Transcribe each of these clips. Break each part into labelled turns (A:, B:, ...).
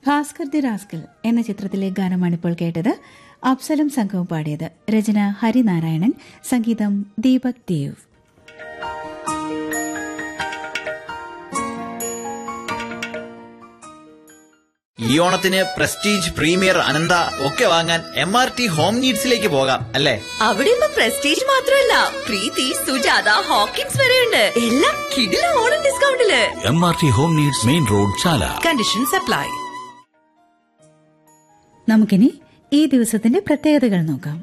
A: Bhaskar the rascal എന്ന ചിത്രത്തിലെ ഗാനമാണ് ഇപ്പോൾ കേട്ടത് അപ്സലം സംഘവും പാടിയത് രചന ഹരിനാരായണൻ സംഗീതം ദീപക് ദേവ്
B: ഈ ഓണത്തിന് പ്രസ്റ്റീജ് പ്രീമിയർ അനന്ത ഒക്കെ വാങ്ങാൻ എം ആർ ടി ഹോം നീഡ്സിലേക്ക് പോകാം അല്ലേ
C: അവിടെ ഇപ്പൊ പ്രസ്റ്റീജ് മാത്രമല്ല പ്രീതി സുജാത ഹോക്കിൻസ് വരെയുണ്ട് എല്ലാം കിടില ഓണം ഡിസ്കൗണ്ടില്
D: M R T home needs main road Chala
C: conditions apply
A: നമുക്കിനി ഈ ദിവസത്തിന്റെ പ്രത്യേകതകൾ നോക്കാം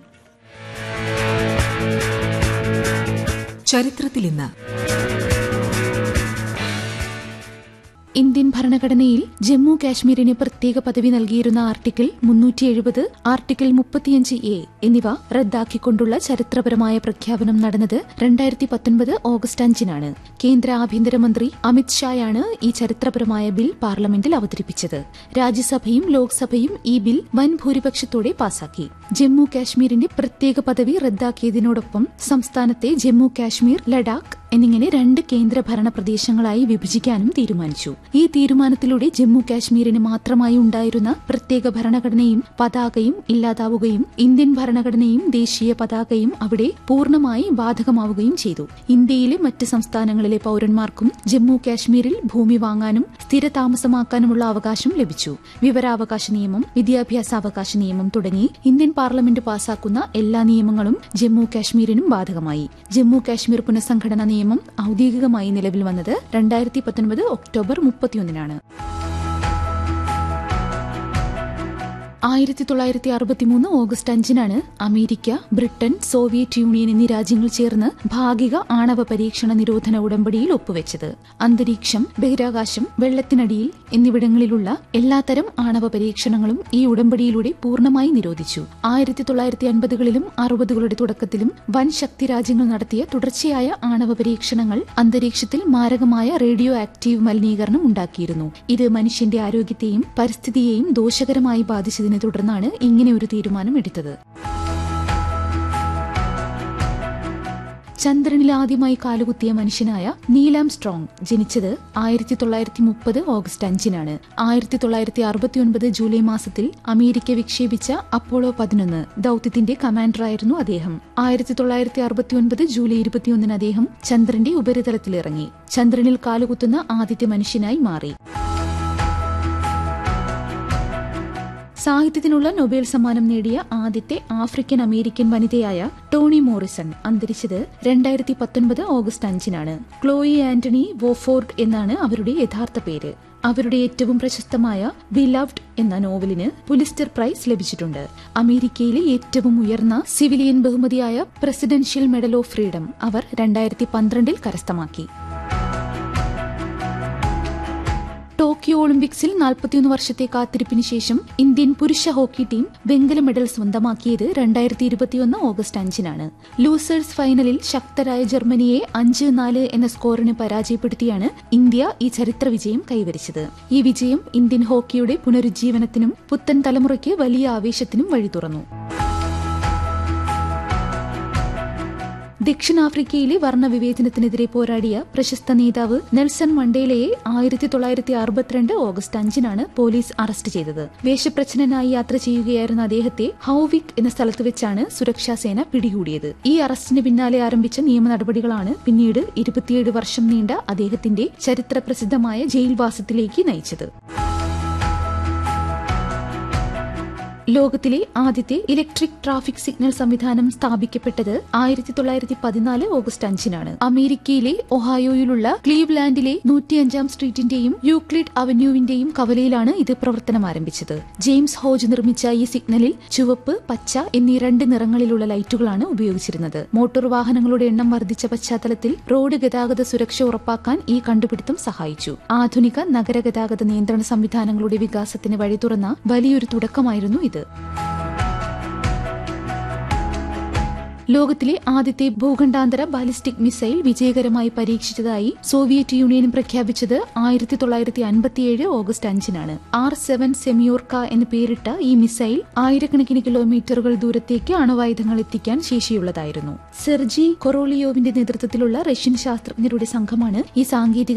E: ചരിത്രത്തിൽ ഇന്ന്
F: ഇന്ത്യൻ ഭരണഘടനയിൽ ജമ്മു കാശ്മീരിന് പ്രത്യേക പദവി നൽകിയിരുന്ന ആർട്ടിക്കിൾ മുന്നൂറ്റി എഴുപത് ആർട്ടിക്കിൾ മുപ്പത്തിയഞ്ച് എ എന്നിവ റദ്ദാക്കിക്കൊണ്ടുള്ള ചരിത്രപരമായ പ്രഖ്യാപനം നടന്നത് രണ്ടായിരത്തി പത്തൊൻപത് ഓഗസ്റ്റ് അഞ്ചിനാണ് കേന്ദ്ര ആഭ്യന്തരമന്ത്രി അമിത് ഷായാണ് ഈ ചരിത്രപരമായ ബിൽ പാർലമെന്റിൽ അവതരിപ്പിച്ചത് രാജ്യസഭയും ലോക്സഭയും ഈ ബിൽ വൻ ഭൂരിപക്ഷത്തോടെ പാസാക്കി ജമ്മു കാശ്മീരിന്റെ പ്രത്യേക പദവി റദ്ദാക്കിയതിനോടൊപ്പം സംസ്ഥാനത്തെ ജമ്മു കാശ്മീർ ലഡാക്ക് എന്നിങ്ങനെ രണ്ട് കേന്ദ്രഭരണ പ്രദേശങ്ങളായി വിഭജിക്കാനും തീരുമാനിച്ചു ഈ തീരുമാനത്തിലൂടെ ജമ്മു കാശ്മീരിന് മാത്രമായി ഉണ്ടായിരുന്ന പ്രത്യേക ഭരണഘടനയും പതാകയും ഇല്ലാതാവുകയും ഇന്ത്യൻ ഭരണഘടനയും ദേശീയ പതാകയും അവിടെ പൂർണ്ണമായി ബാധകമാവുകയും ചെയ്തു ഇന്ത്യയിലെ മറ്റ് സംസ്ഥാനങ്ങളിലെ പൌരന്മാർക്കും ജമ്മു കാശ്മീരിൽ ഭൂമി വാങ്ങാനും സ്ഥിരതാമസമാക്കാനുമുള്ള അവകാശം ലഭിച്ചു വിവരാവകാശ നിയമം വിദ്യാഭ്യാസാവകാശ നിയമം തുടങ്ങി ഇന്ത്യൻ പാർലമെന്റ് പാസാക്കുന്ന എല്ലാ നിയമങ്ങളും ജമ്മു കാശ്മീരിനും ബാധകമായി ജമ്മു കാശ്മീർ പുനഃസംഘടനാ നിയമം ഔദ്യോഗികമായി നിലവിൽ വന്നത് രണ്ടായിരത്തി പത്തൊൻപത് ഒക്ടോബർ മുപ്പത്തിയൊന്നിനാണ് ആയിരത്തി തൊള്ളായിരത്തി അറുപത്തിമൂന്ന് ഓഗസ്റ്റ് അഞ്ചിനാണ് അമേരിക്ക ബ്രിട്ടൻ സോവിയറ്റ് യൂണിയൻ എന്നീ രാജ്യങ്ങൾ ചേർന്ന് ഭാഗിക ആണവ പരീക്ഷണ നിരോധന ഉടമ്പടിയിൽ ഒപ്പുവെച്ചത് അന്തരീക്ഷം ബഹിരാകാശം വെള്ളത്തിനടിയിൽ എന്നിവിടങ്ങളിലുള്ള എല്ലാത്തരം ആണവ പരീക്ഷണങ്ങളും ഈ ഉടമ്പടിയിലൂടെ പൂർണ്ണമായി നിരോധിച്ചു ആയിരത്തി തൊള്ളായിരത്തി അൻപതുകളിലും അറുപതുകളുടെ തുടക്കത്തിലും വൻ ശക്തി രാജ്യങ്ങൾ നടത്തിയ തുടർച്ചയായ ആണവ പരീക്ഷണങ്ങൾ അന്തരീക്ഷത്തിൽ മാരകമായ റേഡിയോ ആക്റ്റീവ് മലിനീകരണം ഉണ്ടാക്കിയിരുന്നു ഇത് മനുഷ്യന്റെ ആരോഗ്യത്തെയും പരിസ്ഥിതിയെയും ദോഷകരമായി ബാധിച്ചതിനെ തുടർന്നാണ് ഇങ്ങനെ ഒരു തീരുമാനം എടുത്തത് ചന്ദ്രനിൽ ആദ്യമായി കാലുകുത്തിയ മനുഷ്യനായ നീലാം സ്ട്രോങ് ജനിച്ചത് ആയിരത്തി തൊള്ളായിരത്തി മുപ്പത് ഓഗസ്റ്റ് അഞ്ചിനാണ് ആയിരത്തി തൊള്ളായിരത്തി അറുപത്തിയൊൻപത് ജൂലൈ മാസത്തിൽ അമേരിക്ക വിക്ഷേപിച്ച അപ്പോളോ പതിനൊന്ന് ദൌത്യത്തിന്റെ കമാൻഡറായിരുന്നു അദ്ദേഹം ആയിരത്തി തൊള്ളായിരത്തി അറുപത്തിയൊൻപത് ജൂലൈ ഇരുപത്തിയൊന്നിന് അദ്ദേഹം ചന്ദ്രന്റെ ഉപരിതലത്തിലിറങ്ങി ചന്ദ്രനിൽ കാലുകുത്തുന്ന ആദ്യത്തെ മനുഷ്യനായി മാറി സാഹിത്യത്തിനുള്ള നൊബേൽ സമ്മാനം നേടിയ ആദ്യത്തെ ആഫ്രിക്കൻ അമേരിക്കൻ വനിതയായ ടോണി മോറിസൺ അന്തരിച്ചത് രണ്ടായിരത്തി പത്തൊൻപത് ഓഗസ്റ്റ് അഞ്ചിനാണ് ക്ലോയി ആന്റണി വോഫോർഡ് എന്നാണ് അവരുടെ യഥാർത്ഥ പേര് അവരുടെ ഏറ്റവും പ്രശസ്തമായ ബിലവ്ഡ് എന്ന നോവലിന് പുലിസ്റ്റർ പ്രൈസ് ലഭിച്ചിട്ടുണ്ട് അമേരിക്കയിലെ ഏറ്റവും ഉയർന്ന സിവിലിയൻ ബഹുമതിയായ പ്രസിഡൻഷ്യൽ മെഡൽ ഓഫ് ഫ്രീഡം അവർ രണ്ടായിരത്തി പന്ത്രണ്ടിൽ കരസ്ഥമാക്കി ടോക്കിയോ ഒളിമ്പിക്സിൽ നാൽപ്പത്തിയൊന്ന് വർഷത്തെ കാത്തിരിപ്പിന് ശേഷം ഇന്ത്യൻ പുരുഷ ഹോക്കി ടീം വെങ്കല മെഡൽ സ്വന്തമാക്കിയത് രണ്ടായിരത്തി ഇരുപത്തിയൊന്ന് ഓഗസ്റ്റ് അഞ്ചിനാണ് ലൂസേഴ്സ് ഫൈനലിൽ ശക്തരായ ജർമ്മനിയെ അഞ്ച് നാല് എന്ന സ്കോറിന് പരാജയപ്പെടുത്തിയാണ് ഇന്ത്യ ഈ ചരിത്ര വിജയം കൈവരിച്ചത് ഈ വിജയം ഇന്ത്യൻ ഹോക്കിയുടെ പുനരുജ്ജീവനത്തിനും പുത്തൻ തലമുറയ്ക്ക് വലിയ ആവേശത്തിനും വഴി തുറന്നു ദക്ഷിണാഫ്രിക്കയിലെ വർണ്ണവിവേചനത്തിനെതിരെ പോരാടിയ പ്രശസ്ത നേതാവ് നെൽസൺ മണ്ടേലയെ ആയിരത്തി തൊള്ളായിരത്തി അറുപത്തിരണ്ട് ഓഗസ്റ്റ് അഞ്ചിനാണ് പോലീസ് അറസ്റ്റ് ചെയ്തത് വേഷപ്രച്ഛന്നനായി യാത്ര ചെയ്യുകയായിരുന്ന അദ്ദേഹത്തെ ഹൌവിക് എന്ന സ്ഥലത്ത് വെച്ചാണ് സുരക്ഷാസേന പിടികൂടിയത് ഈ അറസ്റ്റിന് പിന്നാലെ ആരംഭിച്ച നിയമ നടപടികളാണ് പിന്നീട് ഇരുപത്തിയേഴ് വർഷം നീണ്ട അദ്ദേഹത്തിന്റെ ചരിത്ര പ്രസിദ്ധമായ ജയിൽവാസത്തിലേക്ക് നയിച്ചത് ലോകത്തിലെ ആദ്യത്തെ ഇലക്ട്രിക് ട്രാഫിക് സിഗ്നൽ സംവിധാനം സ്ഥാപിക്കപ്പെട്ടത് ആയിരത്തി തൊള്ളായിരത്തി പതിനാല് ഓഗസ്റ്റ് അഞ്ചിനാണ് അമേരിക്കയിലെ ഒഹായോയിലുള്ള ക്ലീവ്ലാൻഡിലെ നൂറ്റിയഞ്ചാം സ്ട്രീറ്റിന്റെയും യൂക്ലിഡ് അവന്യൂവിന്റെയും കവലയിലാണ് ഇത് പ്രവർത്തനം ആരംഭിച്ചത് ജെയിംസ് ഹോജ് നിർമ്മിച്ച ഈ സിഗ്നലിൽ ചുവപ്പ് പച്ച എന്നീ രണ്ട് നിറങ്ങളിലുള്ള ലൈറ്റുകളാണ് ഉപയോഗിച്ചിരുന്നത് മോട്ടോർ വാഹനങ്ങളുടെ എണ്ണം വർദ്ധിച്ച പശ്ചാത്തലത്തിൽ റോഡ് ഗതാഗത സുരക്ഷ ഉറപ്പാക്കാൻ ഈ കണ്ടുപിടുത്തം സഹായിച്ചു ആധുനിക നഗരഗതാഗത നിയന്ത്രണ സംവിധാനങ്ങളുടെ വികാസത്തിന് വഴി തുറന്ന വലിയൊരു തുടക്കമായിരുന്നു ഇത് ലോകത്തിലെ ആദ്യത്തെ ഭൂഖണ്ഡാന്തര ബാലിസ്റ്റിക് മിസൈൽ വിജയകരമായി പരീക്ഷിച്ചതായി സോവിയറ്റ് യൂണിയൻ പ്രഖ്യാപിച്ചത് ആയിരത്തി തൊള്ളായിരത്തി അൻപത്തിയേഴ് ഓഗസ്റ്റ് അഞ്ചിനാണ് ആർ സെവൻ സെമിയോർക്ക എന്ന് പേരിട്ട ഈ മിസൈൽ ആയിരക്കണക്കിന് കിലോമീറ്ററുകൾ ദൂരത്തേക്ക് അണുവായുധങ്ങൾ എത്തിക്കാൻ ശേഷിയുള്ളതായിരുന്നു സെർജി കൊറോളിയോവിന്റെ നേതൃത്വത്തിലുള്ള റഷ്യൻ ശാസ്ത്രജ്ഞരുടെ സംഘമാണ് ഈ സാങ്കേതിക